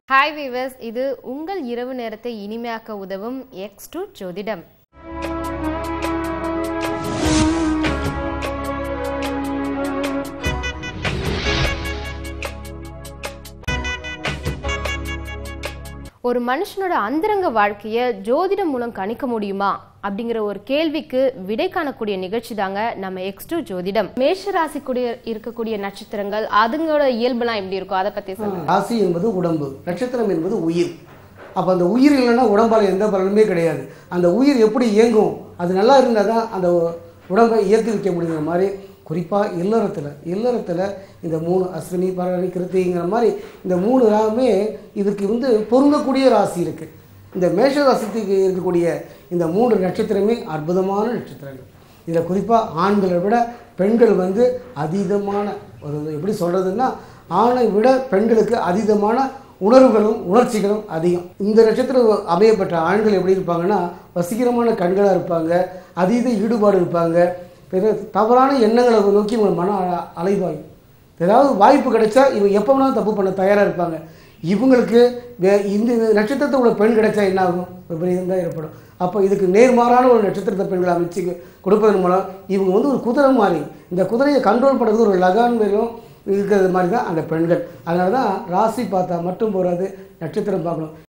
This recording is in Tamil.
ஹாய் வீவர்ஸ் இது உங்கள் இரவு நேரத்தை இனிமையாக்க உதவும் எக்ஸ் டு ஜோதிடம் ஒரு மனுஷனோட அந்தரங்க வாழ்க்கையை ஜோதிடம் மூலம் கணிக்க முடியுமா அப்படிங்கிற ஒரு கேள்விக்கு விடை காணக்கூடிய நிகழ்ச்சி தாங்க நம்ம எக்ஸ் டு ஜோதிடம் மேஷ ராசிக்குடைய இருக்கக்கூடிய நட்சத்திரங்கள் அதுங்களோட இயல்புலாம் எப்படி இருக்கும் அதை பத்தி சொல்லுங்க ராசி என்பது உடம்பு நட்சத்திரம் என்பது உயிர் அப்போ அந்த உயிர் இல்லைன்னா உடம்பால் எந்த பலனுமே கிடையாது அந்த உயிர் எப்படி இயங்கும் அது நல்லா இருந்தால் தான் அந்த உடம்பை இயக்கி வைக்க முடியுங்கிற மாதிரி குறிப்பாக இல்லறத்தில் இல்லறத்தில் இந்த மூணு அஸ்வினி பரணி கிருத்திங்கிற மாதிரி இந்த மூணு ராகுமே இதுக்கு வந்து பொருந்தக்கூடிய ராசி இருக்குது இந்த மேஷ ராசிக்கு இருக்கக்கூடிய இந்த மூன்று நட்சத்திரமே அற்புதமான நட்சத்திரங்கள் இதில் குறிப்பாக ஆண்களை விட பெண்கள் வந்து அதீதமான ஒரு எப்படி சொல்கிறதுன்னா ஆணை விட பெண்களுக்கு அதீதமான உணர்வுகளும் உணர்ச்சிகளும் அதிகம் இந்த நட்சத்திரம் அமையப்பட்ட ஆண்கள் எப்படி இருப்பாங்கன்னா வசீகரமான கண்களாக இருப்பாங்க அதீத ஈடுபாடு இருப்பாங்க பிற தவறான எண்ணங்களை நோக்கி இவங்க மன அ- அலைவாயும் ஏதாவது வாய்ப்பு கிடைச்சா இவங்க எப்போ வேணாலும் தப்பு பண்ண தயாராக இருப்பாங்க இவங்களுக்கு வே இந்த நட்சத்திரத்தை உள்ள பெண் கிடைச்சா என்ன ஆகும் விபரீதம் தான் ஏற்படும் அப்போ இதுக்கு நேர்மாறான ஒரு நட்சத்திரத்தை பெண்களை அமைச்சு கொடுப்பதன் மூலம் இவங்க வந்து ஒரு குதிரை மாதிரி இந்த குதிரையை கண்ட்ரோல் பண்ணுறது ஒரு லகான் மேலும் இருக்கிறது மாதிரி தான் அந்த பெண்கள் அதனால தான் ராசி பார்த்தா மட்டும் போகாது நட்சத்திரம் பார்க்கணும்